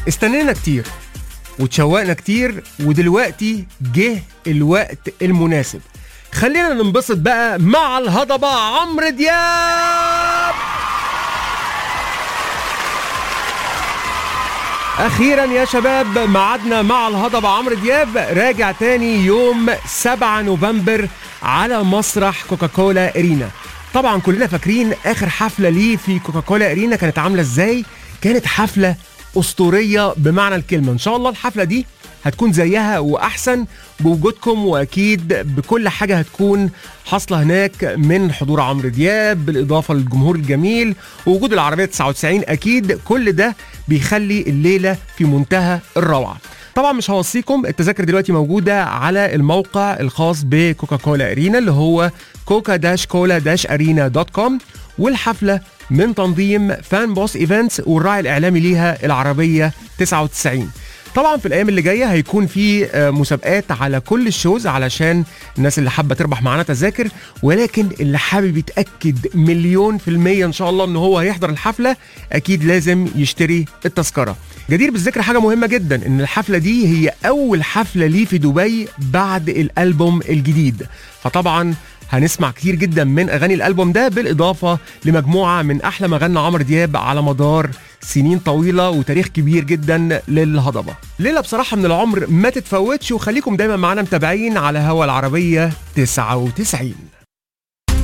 استنينا كتير وتشوقنا كتير ودلوقتي جه الوقت المناسب خلينا ننبسط بقى مع الهضبة عمرو دياب اخيرا يا شباب ميعادنا مع الهضبة عمرو دياب راجع تاني يوم 7 نوفمبر على مسرح كوكاكولا ارينا طبعا كلنا فاكرين اخر حفله ليه في كوكاكولا ارينا كانت عامله ازاي كانت حفله اسطوريه بمعنى الكلمه ان شاء الله الحفله دي هتكون زيها واحسن بوجودكم واكيد بكل حاجه هتكون حاصله هناك من حضور عمرو دياب بالاضافه للجمهور الجميل ووجود العربيه 99 اكيد كل ده بيخلي الليله في منتهى الروعه طبعا مش هوصيكم التذاكر دلوقتي موجوده على الموقع الخاص بكوكاكولا ارينا اللي هو كوكا داش كولا داش ارينا دوت كوم والحفله من تنظيم فان بوس ايفنتس والراعي الاعلامي ليها العربيه 99 طبعا في الايام اللي جايه هيكون في آه، مسابقات على كل الشوز علشان الناس اللي حابه تربح معانا تذاكر ولكن اللي حابب يتاكد مليون في الميه ان شاء الله ان هو هيحضر الحفله اكيد لازم يشتري التذكره جدير بالذكر حاجه مهمه جدا ان الحفله دي هي اول حفله ليه في دبي بعد الالبوم الجديد فطبعا هنسمع كتير جدا من اغاني الالبوم ده بالاضافه لمجموعه من احلى ما غنى عمرو دياب على مدار سنين طويله وتاريخ كبير جدا للهضبه ليله بصراحه من العمر ما تتفوتش وخليكم دايما معانا متابعين على هوا العربيه 99